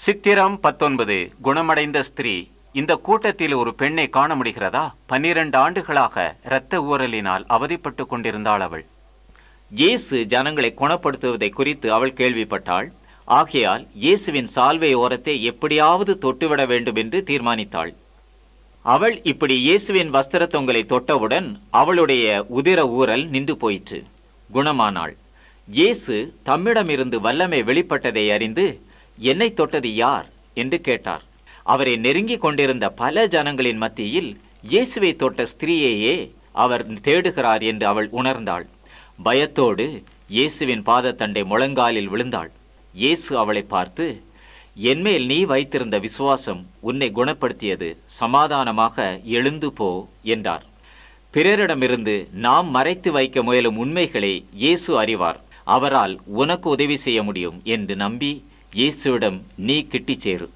சித்திரம் பத்தொன்பது குணமடைந்த ஸ்திரீ இந்த கூட்டத்தில் ஒரு பெண்ணை காண முடிகிறதா பன்னிரண்டு ஆண்டுகளாக இரத்த ஊறலினால் அவதிப்பட்டு கொண்டிருந்தாள் அவள் இயேசு ஜனங்களை குணப்படுத்துவதை குறித்து அவள் கேள்விப்பட்டாள் ஆகையால் இயேசுவின் சால்வை ஓரத்தை எப்படியாவது தொட்டுவிட வேண்டும் என்று தீர்மானித்தாள் அவள் இப்படி இயேசுவின் வஸ்திர தொங்கலை தொட்டவுடன் அவளுடைய உதிர ஊறல் நின்று போயிற்று குணமானாள் இயேசு தம்மிடமிருந்து வல்லமை வெளிப்பட்டதை அறிந்து என்னை தொட்டது யார் என்று கேட்டார் அவரை நெருங்கிக் கொண்டிருந்த பல ஜனங்களின் மத்தியில் இயேசுவை தொட்ட ஸ்திரீயையே அவர் தேடுகிறார் என்று அவள் உணர்ந்தாள் பயத்தோடு இயேசுவின் பாதத்தண்டை முழங்காலில் விழுந்தாள் இயேசு அவளை பார்த்து என்மேல் நீ வைத்திருந்த விசுவாசம் உன்னை குணப்படுத்தியது சமாதானமாக எழுந்து போ என்றார் பிறரிடமிருந்து நாம் மறைத்து வைக்க முயலும் உண்மைகளை இயேசு அறிவார் அவரால் உனக்கு உதவி செய்ய முடியும் என்று நம்பி இயேசுவிடம் நீ கிட்டிச் சேரு